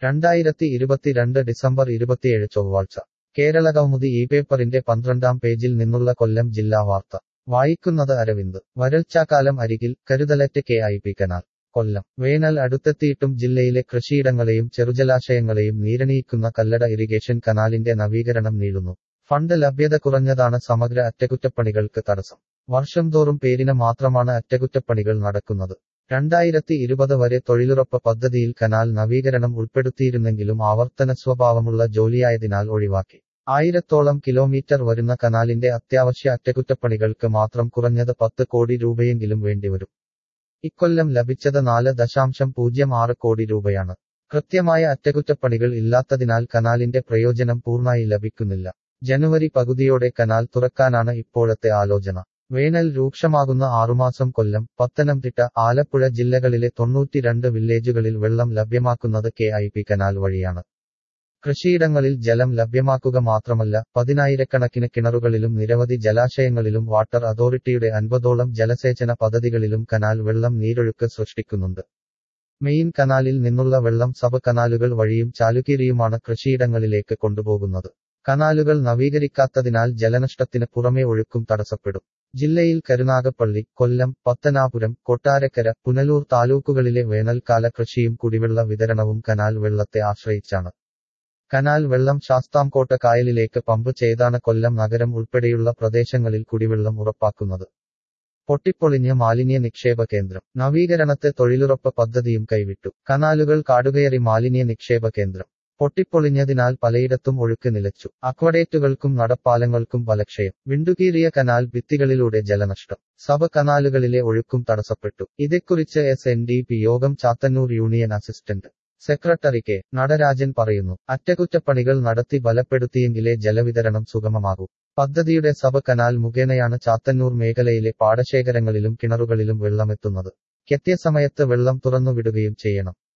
രണ്ടായിരത്തി ഇരുപത്തിരണ്ട് ഡിസംബർ ഇരുപത്തിയേഴ് ചൊവ്വാഴ്ച കേരള കൗമുദി ഈ പേപ്പറിന്റെ പന്ത്രണ്ടാം പേജിൽ നിന്നുള്ള കൊല്ലം ജില്ലാ വാർത്ത വായിക്കുന്നത് അരവിന്ദ് വരൾച്ചാക്കാലം അരികിൽ കരുതലറ്റ് K I P canal Kollam വേനൽ അടുത്തെത്തിയിട്ടും ജില്ലയിലെ കൃഷിയിടങ്ങളെയും ചെറുജലാശയങ്ങളെയും നീരണിയിക്കുന്ന കല്ലട ഇറിഗേഷൻ കനാലിന്റെ നവീകരണം നീളുന്നു ഫണ്ട് ലഭ്യത കുറഞ്ഞതാണ് സമഗ്ര അറ്റകുറ്റപ്പണികൾക്ക് തടസ്സം വർഷം തോറും പേരിന് മാത്രമാണ് അറ്റകുറ്റപ്പണികൾ നടക്കുന്നത് രണ്ടായിരത്തി ഇരുപത് വരെ തൊഴിലുറപ്പ് പദ്ധതിയിൽ കനാൽ നവീകരണം ഉൾപ്പെടുത്തിയിരുന്നെങ്കിലും ആവർത്തന സ്വഭാവമുള്ള ജോലിയായതിനാൽ ഒഴിവാക്കി ആയിരത്തോളം കിലോമീറ്റർ വരുന്ന കനാലിന്റെ അത്യാവശ്യ അറ്റകുറ്റപ്പണികൾക്ക് മാത്രം കുറഞ്ഞത് പത്ത് കോടി രൂപയെങ്കിലും വേണ്ടിവരും ഇക്കൊല്ലം ലഭിച്ചത് നാല് ദശാംശം പൂജ്യം ആറ് കോടി രൂപയാണ് കൃത്യമായ അറ്റകുറ്റപ്പണികൾ ഇല്ലാത്തതിനാൽ കനാലിന്റെ പ്രയോജനം പൂർണ്ണമായി ലഭിക്കുന്നില്ല ജനുവരി പകുതിയോടെ കനാൽ തുറക്കാനാണ് ഇപ്പോഴത്തെ ആലോചന വേനൽ രൂക്ഷമാകുന്ന ആറുമാസം കൊല്ലം പത്തനംതിട്ട ആലപ്പുഴ ജില്ലകളിലെ തൊണ്ണൂറ്റിരണ്ട് വില്ലേജുകളിൽ വെള്ളം ലഭ്യമാക്കുന്നത് കെ ഐ പി കനാൽ വഴിയാണ് കൃഷിയിടങ്ങളിൽ ജലം ലഭ്യമാക്കുക മാത്രമല്ല പതിനായിരക്കണക്കിന് കിണറുകളിലും നിരവധി ജലാശയങ്ങളിലും വാട്ടർ അതോറിറ്റിയുടെ അൻപതോളം ജലസേചന പദ്ധതികളിലും കനാൽ വെള്ളം നീരൊഴുക്ക് സൃഷ്ടിക്കുന്നുണ്ട് മെയിൻ കനാലിൽ നിന്നുള്ള വെള്ളം സബ് കനാലുകൾ വഴിയും ചാലുകീറിയുമാണ് കൃഷിയിടങ്ങളിലേക്ക് കൊണ്ടുപോകുന്നത് കനാലുകൾ നവീകരിക്കാത്തതിനാൽ ജലനഷ്ടത്തിന് പുറമെ ഒഴുക്കും തടസ്സപ്പെടും ജില്ലയിൽ കരുനാഗപ്പള്ളി കൊല്ലം പത്തനാപുരം കൊട്ടാരക്കര പുനലൂർ താലൂക്കുകളിലെ വേനൽക്കാല കൃഷിയും കുടിവെള്ള വിതരണവും കനാൽ വെള്ളത്തെ ആശ്രയിച്ചാണ് കനാൽ വെള്ളം ശാസ്താംകോട്ട കായലിലേക്ക് പമ്പ് ചെയ്താണ് കൊല്ലം നഗരം ഉൾപ്പെടെയുള്ള പ്രദേശങ്ങളിൽ കുടിവെള്ളം ഉറപ്പാക്കുന്നത് പൊട്ടിപ്പൊളിഞ്ഞ മാലിന്യ നിക്ഷേപ കേന്ദ്രം നവീകരണത്തെ തൊഴിലുറപ്പ് പദ്ധതിയും കൈവിട്ടു കനാലുകൾ കാടുകയറി മാലിന്യ നിക്ഷേപ കേന്ദ്രം പൊട്ടിപ്പൊളിഞ്ഞതിനാൽ പലയിടത്തും ഒഴുക്ക് നിലച്ചു അക്വഡേറ്റുകൾക്കും നടപ്പാലങ്ങൾക്കും ബലക്ഷയം വിണ്ടുകീറിയ കനാൽ ഭിത്തികളിലൂടെ ജലനഷ്ടം സബ കനാലുകളിലെ ഒഴുക്കും തടസ്സപ്പെട്ടു ഇതേക്കുറിച്ച് എസ് എൻ ഡി പി യോഗം Chathannoor union assistant secretary K Natarajan പറയുന്നു അറ്റകുറ്റപ്പണികൾ നടത്തി ബലപ്പെടുത്തിയെങ്കിലേ ജലവിതരണം സുഗമമാകൂ പദ്ധതിയുടെ സബ കനാൽ മുഖേനയാണ് ചാത്തന്നൂർ മേഖലയിലെ പാടശേഖരങ്ങളിലും കിണറുകളിലും വെള്ളമെത്തുന്നത് കൃത്യസമയത്ത് വെള്ളം തുറന്നുവിടുകയും ചെയ്യണം